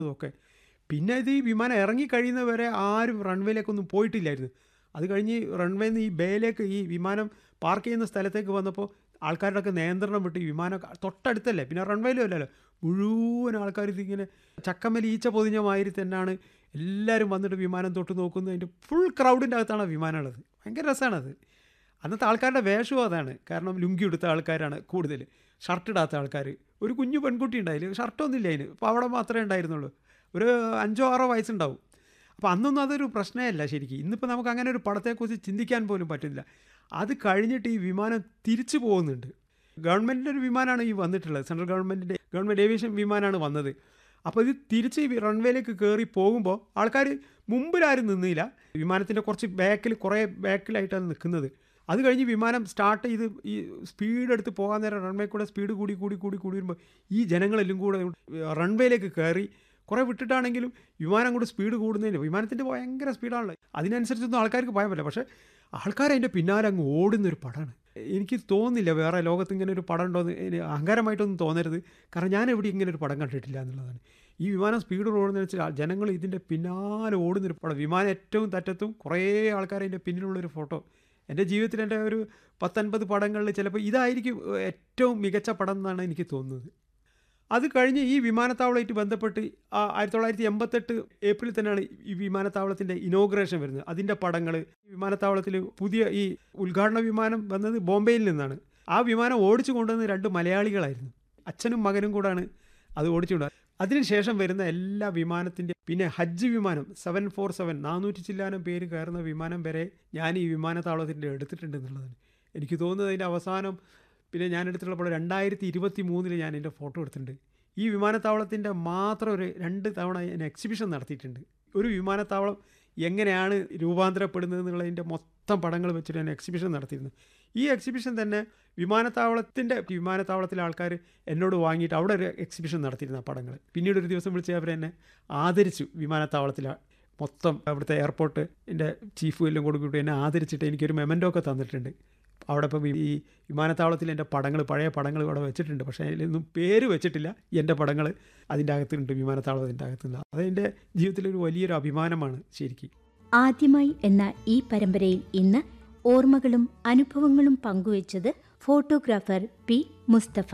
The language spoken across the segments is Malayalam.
ഒക്കെ പിന്നെ ഇത് ഈ വിമാനം ഇറങ്ങി കഴിയുന്നവരെ ആരും റൺവേയിലേക്കൊന്നും പോയിട്ടില്ലായിരുന്നു അത് കഴിഞ്ഞ് റൺവേയിൽ നിന്ന് ഈ ബേയിലേക്ക് ഈ വിമാനം പാർക്ക് ചെയ്യുന്ന സ്ഥലത്തേക്ക് വന്നപ്പോൾ ആൾക്കാരുടെയൊക്കെ നിയന്ത്രണം വിട്ട് ഈ വിമാനം തൊട്ടടുത്തല്ലേ പിന്നെ റൺവേയിലും അല്ലല്ലോ മുഴുവൻ ആൾക്കാർ ഇതിങ്ങനെ ചക്കമ്മൽ ഈച്ച പൊതിഞ്ഞ മാതിരി തന്നെയാണ് എല്ലാവരും വന്നിട്ട് വിമാനം തൊട്ട് നോക്കുന്നത് അതിൻ്റെ ഫുൾ ക്രൗഡിൻ്റെ അകത്താണ് ആ വിമാനം ഉള്ളത് ഭയങ്കര രസമാണത് അന്നത്തെ ആൾക്കാരുടെ വേഷവും അതാണ് കാരണം ലുങ്കി എടുത്ത ആൾക്കാരാണ് കൂടുതൽ ഷർട്ട് ഇടാത്ത ആൾക്കാർ ഒരു കുഞ്ഞു പെൺകുട്ടി ഉണ്ടായില്ല ഷർട്ടൊന്നും ഇല്ല അതിന് അപ്പോൾ അവിടെ മാത്രമേ ഉണ്ടായിരുന്നുള്ളൂ ഒരു അഞ്ചോ ആറോ വയസ്സുണ്ടാവും അപ്പോൾ അന്നൊന്നും അതൊരു പ്രശ്നമല്ല ശരിക്കും ഇന്നിപ്പോൾ നമുക്ക് അങ്ങനെ ഒരു പടത്തെക്കുറിച്ച് ചിന്തിക്കാൻ പോലും പറ്റില്ല അത് കഴിഞ്ഞിട്ട് ഈ വിമാനം തിരിച്ചു പോകുന്നുണ്ട് ഗവൺമെൻറ്റിൻ്റെ ഒരു വിമാനമാണ് ഈ വന്നിട്ടുള്ളത് സെൻട്രൽ ഗവൺമെൻറ്റിൻ്റെ ഗവൺമെൻറ് ഏവിയേഷൻ വിമാനമാണ് വന്നത് അപ്പോൾ ഇത് തിരിച്ച് ഈ റൺവേയിലേക്ക് കയറി പോകുമ്പോൾ ആൾക്കാർ മുമ്പിലാരും നിന്നില്ല വിമാനത്തിൻ്റെ കുറച്ച് ബാക്കിൽ കുറേ ബാക്കിലായിട്ടാണ് നിൽക്കുന്നത് അത് കഴിഞ്ഞ് വിമാനം സ്റ്റാർട്ട് ചെയ്ത് ഈ സ്പീഡ് എടുത്ത് പോകാൻ നേരം റൺവേ കൂടെ സ്പീഡ് കൂടി കൂടി കൂടി കൂടി വരുമ്പോൾ ഈ ജനങ്ങളെല്ലാം കൂടെ റൺവേയിലേക്ക് കയറി കുറേ വിട്ടിട്ടാണെങ്കിലും വിമാനം കൂടെ സ്പീഡ് കൂടുന്നതിന് വിമാനത്തിൻ്റെ ഭയങ്കര സ്പീഡാണല്ലോ അതിനനുസരിച്ചൊന്നും ആൾക്കാർക്ക് ഭയം പറ്റില്ല പക്ഷേ ആൾക്കാർ അതിൻ്റെ പിന്നാലെ അങ്ങ് ഓടുന്നൊരു പടമാണ് എനിക്ക് തോന്നുന്നില്ല വേറെ ലോകത്ത് ഇങ്ങനെ ഒരു പടം ഉണ്ടോ എന്ന് അഹങ്കാരമായിട്ടൊന്നും തോന്നരുത് കാരണം ഞാൻ എവിടെ ഇങ്ങനെ ഒരു പടം കണ്ടിട്ടില്ല എന്നുള്ളതാണ് ഈ വിമാനം സ്പീഡ് ഓടുന്നതെന്ന് വെച്ചാൽ ജനങ്ങൾ ഇതിൻ്റെ പിന്നാലെ ഓടുന്നൊരു പടം വിമാനം ഏറ്റവും തറ്റത്തും കുറേ ആൾക്കാർ അതിൻ്റെ പിന്നിലുള്ളൊരു ഫോട്ടോ എൻ്റെ ജീവിതത്തിൽ എൻ്റെ ഒരു പത്തൊൻപത് പടങ്ങളിൽ ചിലപ്പോൾ ഇതായിരിക്കും ഏറ്റവും മികച്ച പടം എന്നാണ് എനിക്ക് തോന്നുന്നത് അത് കഴിഞ്ഞ് ഈ വിമാനത്താവളമായിട്ട് ബന്ധപ്പെട്ട് ആയിരത്തി തൊള്ളായിരത്തി എൺപത്തെട്ട് ഏപ്രിൽ തന്നെയാണ് ഈ വിമാനത്താവളത്തിൻ്റെ ഇനോഗ്രേഷൻ വരുന്നത് അതിൻ്റെ പടങ്ങൾ വിമാനത്താവളത്തിൽ പുതിയ ഈ ഉദ്ഘാടന വിമാനം വന്നത് ബോംബെയിൽ നിന്നാണ് ആ വിമാനം ഓടിച്ചു കൊണ്ടുവന്നത് രണ്ട് മലയാളികളായിരുന്നു അച്ഛനും മകനും കൂടാണ് അത് ഓടിച്ചുകൊണ്ട് അതിനുശേഷം വരുന്ന എല്ലാ വിമാനത്തിൻ്റെ പിന്നെ ഹജ്ജ് വിമാനം സെവൻ ഫോർ സെവൻ നാനൂറ്റി ചില്ലാനം പേര് കയറുന്ന വിമാനം വരെ ഞാൻ ഈ വിമാനത്താവളത്തിൻ്റെ എടുത്തിട്ടുണ്ട് എന്നുള്ളതാണ് എനിക്ക് തോന്നുന്നത് അതിൻ്റെ അവസാനം പിന്നെ ഞാൻ എടുത്തിട്ടുള്ളപ്പോൾ രണ്ടായിരത്തി ഇരുപത്തി മൂന്നിൽ ഞാൻ എൻ്റെ ഫോട്ടോ എടുത്തിട്ടുണ്ട് ഈ വിമാനത്താവളത്തിൻ്റെ മാത്രം ഒരു രണ്ട് തവണ ഞാൻ എക്സിബിഷൻ നടത്തിയിട്ടുണ്ട് ഒരു വിമാനത്താവളം എങ്ങനെയാണ് രൂപാന്തരപ്പെടുന്നത് എന്നുള്ളതിൻ്റെ മൊത്തം പടങ്ങൾ വെച്ചിട്ട് ഞാൻ എക്സിബിഷൻ നടത്തിയിരുന്നു ഈ എക്സിബിഷൻ തന്നെ വിമാനത്താവളത്തിൻ്റെ വിമാനത്താവളത്തിലെ ആൾക്കാർ എന്നോട് വാങ്ങിയിട്ട് അവിടെ ഒരു എക്സിബിഷൻ നടത്തിയിരുന്ന പടങ്ങൾ പിന്നീട് ഒരു ദിവസം വിളിച്ച് അവർ എന്നെ ആദരിച്ചു വിമാനത്താവളത്തിലെ മൊത്തം അവിടുത്തെ എയർപോർട്ട് എൻ്റെ ചീഫ് എല്ലാം കൊടുക്കിട്ട് എന്നെ ആദരിച്ചിട്ട് എനിക്കൊരു മെമൻറ്റോ ഒക്കെ തന്നിട്ടുണ്ട് അവിടെ ഇപ്പം ഈ വിമാനത്താവളത്തിൽ എൻ്റെ പടങ്ങൾ പഴയ പടങ്ങൾ അവിടെ വെച്ചിട്ടുണ്ട് പക്ഷേ അതിലൊന്നും പേര് വെച്ചിട്ടില്ല എൻ്റെ പടങ്ങൾ അതിൻ്റെ അകത്തുണ്ട് വിമാനത്താവളത്തിൻ്റെ അകത്തുണ്ട് അതെൻ്റെ ജീവിതത്തിലൊരു വലിയൊരു അഭിമാനമാണ് ശരിക്കും ആദ്യമായി എന്ന ഈ പരമ്പരയിൽ ഇന്ന് ഓർമ്മകളും അനുഭവങ്ങളും പങ്കുവച്ചത് ഫോട്ടോഗ്രാഫർ പി മുസ്തഫ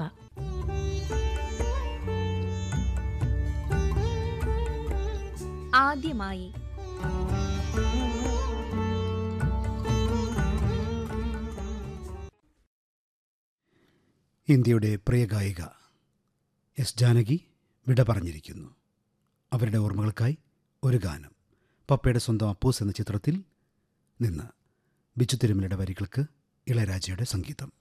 ആദ്യമായി ഇന്ത്യയുടെ പ്രിയ ഗായിക എസ് ജാനകി വിട പറഞ്ഞിരിക്കുന്നു അവരുടെ ഓർമ്മകൾക്കായി ഒരു ഗാനം പപ്പയുടെ സ്വന്തം അപ്പൂസ് എന്ന ചിത്രത്തിൽ നിന്ന് ബിച്ചു തിരുമലയുടെ വരികൾക്ക് ഇളയരാജയുടെ സംഗീതം